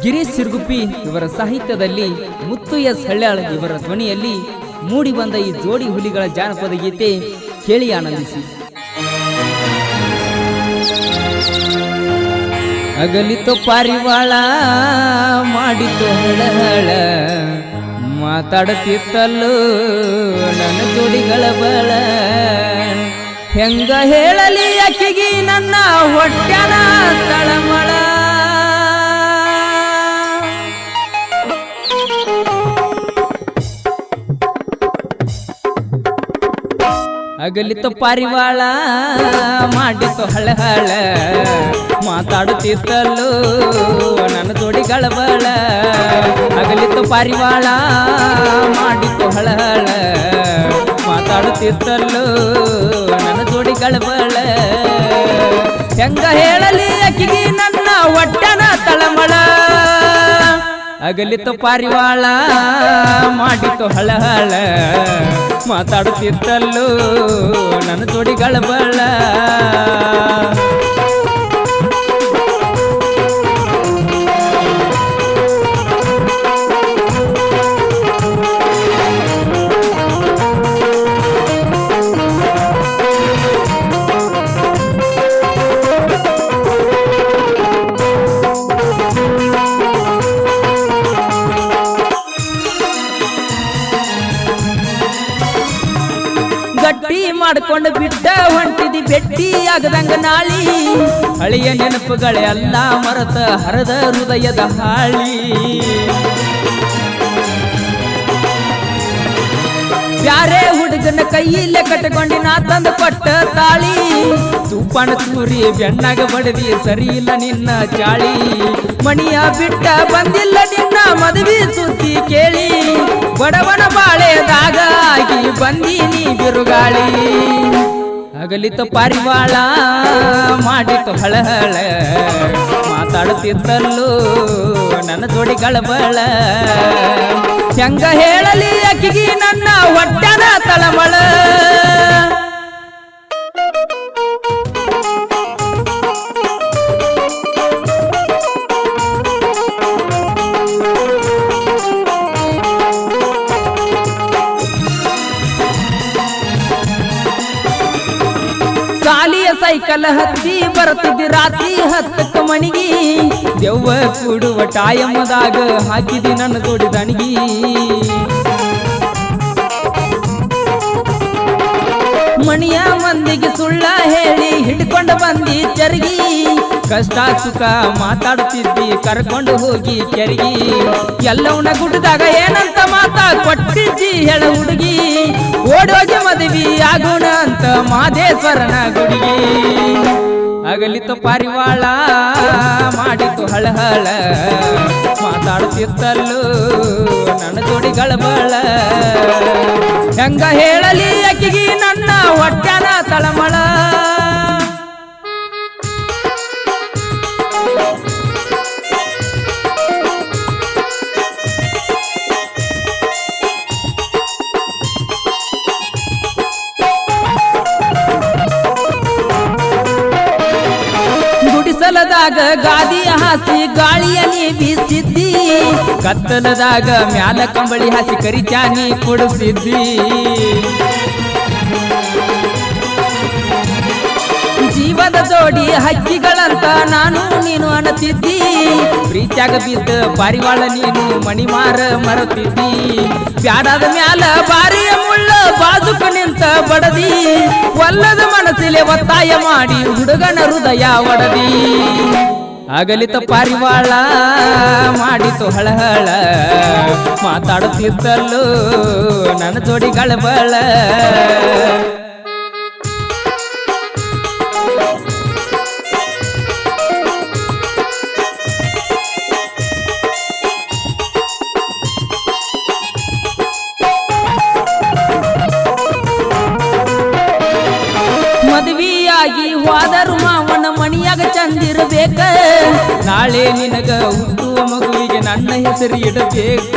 ಗಿರೀಶ್ ಸಿರ್ಗುಪ್ಪಿ ಇವರ ಸಾಹಿತ್ಯದಲ್ಲಿ ಮುತ್ತು ಎಸ್ ಹಳ್ಯಾಳ್ ಇವರ ಧ್ವನಿಯಲ್ಲಿ ಮೂಡಿ ಬಂದ ಈ ಜೋಡಿ ಹುಲಿಗಳ ಜಾನಪದ ಗೀತೆ ಕೇಳಿ ಆನಂದಿಸಿ ಅಗಲಿತು ಪಾರಿವಾಳ ಮಾಡಿತು ಹಳಹಳ ಮಾತಾಡುತ್ತಿತ್ತಲ್ಲೂ ನನ್ನ ಜೋಡಿಗಳ ಬಳ ಹೆಂಗ ಹೇಳಲಿ ಅಕ್ಕಿಗಿ ನನ್ನ ಹೊಟ್ಯಾನ ತಳಮಳ ಅಗಲಿತು ಪಾರಿವಾಳ ಮಾಡಿತು ಹಳಹಳ ಮಾತಾಡುತ್ತಿತ್ತಲ್ಲೂ ನನ್ನ ಜೋಡಿಗಳ ಬಳ ಅಗಲಿತು ಪಾರಿವಾಳ ಮಾಡಿತು ಹಳಹಳ ಮಾತಾಡುತ್ತಿತ್ತಲ್ಲೂ ನನ್ನ ಜೋಡಿಗಳ ಬಳ ಹೆಂಗ ಹೇಳಲಿ ಅಕ್ಕಿಗಿ ನನ್ನ ಹೊಟ್ಟೆನ ತಳಮಳ ಅಗಲಿತು ಪಾರಿವಾಳ ಮಾಡಿತು ಹಳಹಳ ಮಾತಾಡುತ್ತಿತ್ತಲ್ಲೂ ನನ್ನ ಜೋಡಿಗಳ ಬಳ ಗಟ್ಟಿ ಮಾಡ್ಕೊಂಡು ಬಿಟ್ಟ ಹೊಂಟಿದಿ ಬೆಟ್ಟಿ ಆಗದಂಗ ನಾಳಿ ಹಳೆಯ ನೆನಪುಗಳೆಲ್ಲ ಮರತ ಹರದ ಹೃದಯದ ಹಾಳಿ ಬ್ಯಾರೆ ಹುಡುಗನ ಕೈಯಿಲ್ಲೇ ಕಟ್ಟಿಕೊಂಡಿ ನಾ ತಂದು ಕೊಟ್ಟ ತಾಳಿ ತೂಪಾನ ಚೂರಿ ಬೆಣ್ಣಾಗ ಬಡದಿ ಸರಿ ಇಲ್ಲ ನಿನ್ನ ಚಾಳಿ ಮಣಿಯ ಬಿಟ್ಟ ಬಂದಿಲ್ಲ ನಿನ್ನ ಮದುವೆ ಸುದ್ದಿ ಕೇಳಿ ಬಡವನ ಬಾಳೆದಾಗ ಆಗಿ ಬಂದೀನಿ ಬಿರುಗಾಳಿ ಅಗಲಿತು ಪಾರಿವಾಳ ಮಾಡಿತು ಹಳಹಳ ಮಾತಾಡುತ್ತಿದ್ದಲ್ಲೂ ನನ್ನ ಜೋಡಿಗಳ ಬಳ ಹೆಂಗ ಹೇಳಲಿ ಅಕ್ಕಿಗಿ ನನ್ನ ಹೊಟ್ಟೆನ ತಳಮಳ ಸಾಲಿಯ ಸೈಕಲ್ ಹತ್ತಿ ಬರುತ್ತಿದ್ದಿ ರಾತ್ರಿ ಹತ್ತಕ್ಕ ಮಣಿಗಿ ದೆವ್ವ ಕೂಡುವ ಟಾಯಮ್ಮದಾಗ ಹಾಕಿದಿ ನನ್ನ ಜೋಡಿ ದಣಿಗಿ ಮಣಿಯ ಮಂದಿಗೆ ಸುಳ್ಳ ಹೇಳಿ ಹಿಡ್ಕೊಂಡ ಬಂದಿ ಚರಗಿ ಕಷ್ಟ ಸುಖ ಮಾತಾಡುತ್ತಿದ್ದಿ ಕರ್ಕೊಂಡು ಹೋಗಿ ಕೆರಗಿ ಎಲ್ಲವನ್ನ ಗುಡ್ಡದಾಗ ಏನಂತ ಮಾತಾ ಕೊಟ್ಟಿದ್ದಿ ಹೇಳ ಹುಡುಗಿ ಓಡೋಗಿ ಮದುವೆ ಆಗೋಣ ಅಂತ ಮಾದೇಶ್ವರನ ಗುಡಿಗಿ ಅಗಲಿತು ಪಾರಿವಾಳ ಮಾಡಿತು ಹಳಹಳ ಮಾತಾಡುತ್ತಿತ್ತಲ್ಲೂ ನನ್ನ ಜೋಡಿಗಳ ಬಳ ಹೆಂಗ ಹೇಳಲಿ ಅಕ್ಕಿಗಿ ನನ್ನ ಹೊಟ್ಟೆನ ತಳಮಳ ಗುಡಿಸಲದಾಗ ಗಾದಿಯ ಹಾಸಿ ಗಾಳಿಯ ನೀ ಬೀಸಿದ್ದಿ ಕತ್ತಲದಾಗ ಮ್ಯಾಲ ಕಂಬಳಿ ಹಾಸಿ ಕರಿಚಾನಿ ಕೊಡಿಸಿದ್ದಿ ಜೀವದ ಜೋಡಿ ಹಕ್ಕಿಗಳಂತ ನಾನು ನೀನು ಅನ್ನತಿದ್ದಿ ಪ್ರೀತ್ಯಾಗ ಬಿದ್ದ ಪಾರಿವಾಳ ನೀನು ಮಣಿಮಾರ ಮರತಿದ್ದಿ ಬ್ಯಾಡಾದ ಮ್ಯಾಲ ಬಾರಿಯ ಮುಳ್ಳ ಬಾಜುಕ ನಿಂತ ಬಡದಿ ಒಲ್ಲದ ಮನಸ್ಸಿಲೆ ಒತ್ತಾಯ ಮಾಡಿ ಹುಡುಗನ ಹೃದಯ ಒಡದಿ ಅಗಲಿತ ಪಾರಿವಾಳ ಮಾಡಿತು ಹಳಹಳ ಮಾತಾಡುತ್ತಿದ್ದಲ್ಲೂ ನನ್ನ ಜೋಡಿಗಳ ಬಳ ಮದುವೆಯಾಗಿ ಹೋದರು ಮಾವನ ಮಣಿಯಾಗ ಚಂದಿರಬೇಕ ನಾಳೆ ನಿನಗ ಹುಟ್ಟುವ ಮಗುವಿಗೆ ನನ್ನ ಹೆಸರು ಇಡಬೇಕ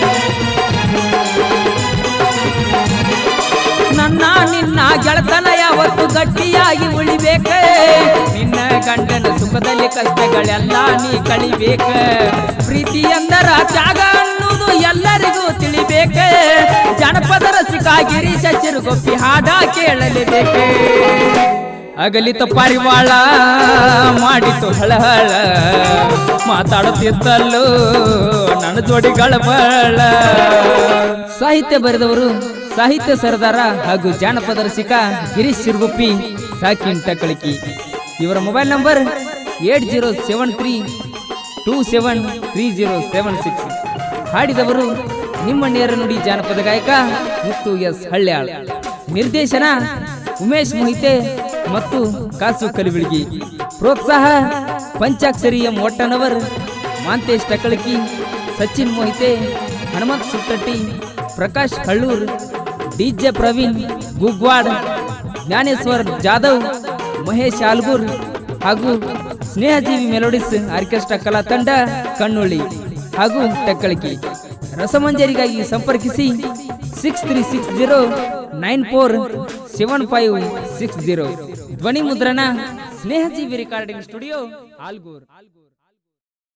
ನನ್ನ ನಿನ್ನ ಗೆಳತನ ಯಾವ ಯಾವತ್ತು ಗಟ್ಟಿಯಾಗಿ ಉಳಿಬೇಕ ನಿನ್ನ ಗಂಡನ ಸುಖದಲ್ಲಿ ಕಷ್ಟಗಳೆಲ್ಲ ನೀ ಕಳಿಬೇಕ ಪ್ರೀತಿ ಎಂದರ ತ್ಯಾಗ ಅನ್ನುವುದು ಎಲ್ಲರಿಗೂ ತಿಳಿಬೇಕ ಜನಪದ ರಸಿಕ ಗಿರೀಶ ಚಿರುಗೊಪ್ಪಿ ಹಾಡ ಕೇಳಲೇಬೇಕೆ ಅಗಲಿತ ಪಾರಿವಾಳ ಮಾಡಿತು ಹಳಹಳ ಮಾತಾಡುತ್ತಿದ್ದಲ್ಲೂ ನನ್ನ ಜೋಡಿಗಳ ಬಳ ಸಾಹಿತ್ಯ ಬರೆದವರು ಸಾಹಿತ್ಯ ಸರದಾರ ಹಾಗೂ ಜಾನಪದ ರಸಿಕ ಗಿರೀಶ್ ಸಿರುಗುಪ್ಪಿ ಸಾಕಿನ್ ಟಕಳಿಕಿ ಇವರ mobile number eight zero seven three two seven three zero seven six ಹಾಡಿದವರು ನಿಮ್ಮ ನೇರ ನುಡಿ ಜಾನಪದ ಗಾಯಕ ಮುತ್ತು ಎಸ್ ಹಳ್ಳ್ಯಾಳ್ ನಿರ್ದೇಶನ ಉಮೇಶ್ ಮೊಹಿತೆ ಮತ್ತು ಕಾಸು ಕಲಿಬಿಳ್ಗಿ ಪ್ರೋತ್ಸಾಹ ಪಂಚಾಕ್ಷರಿ ಎಂ ಒಟ್ಟನವರ್ ಮಾಂತೇಶ್ ಟಕಳಕಿ ಸಚಿನ್ ಮೊಹಿತೆ ಹನುಮಂತ್ ಸುಟ್ಟಟ್ಟಿ ಪ್ರಕಾಶ್ ಹಳ್ಳೂರ್ ಡಿಜೆ ಪ್ರವೀಣ್ ಗುಗ್ವಾಡ್ ಜ್ಞಾನೇಶ್ವರ್ ಜಾಧವ್ ಮಹೇಶ್ ಆಲ್ಗೂರ್ ಹಾಗೂ ಸ್ನೇಹಜೀವಿ ಮೆಲೋಡಿಸ್ ಆರ್ಕೆಸ್ಟ್ರಾ ಕಲಾ ತಂಡ ಕಣ್ಣುಳ್ಳಿ ಹಾಗೂ ಟಕ್ಕಳಿಕೆ ರಸಮಂಜರಿಗಾಗಿ ಸಂಪರ್ಕಿಸಿ six three six zero nine four seven five six zero ಧ್ವನಿ ಮುದ್ರಣ ಸ್ನೇಹಜೀವಿ ರೆಕಾರ್ಡಿಂಗ್ ಸ್ಟುಡಿಯೋ ಆಲ್ಗೂರ್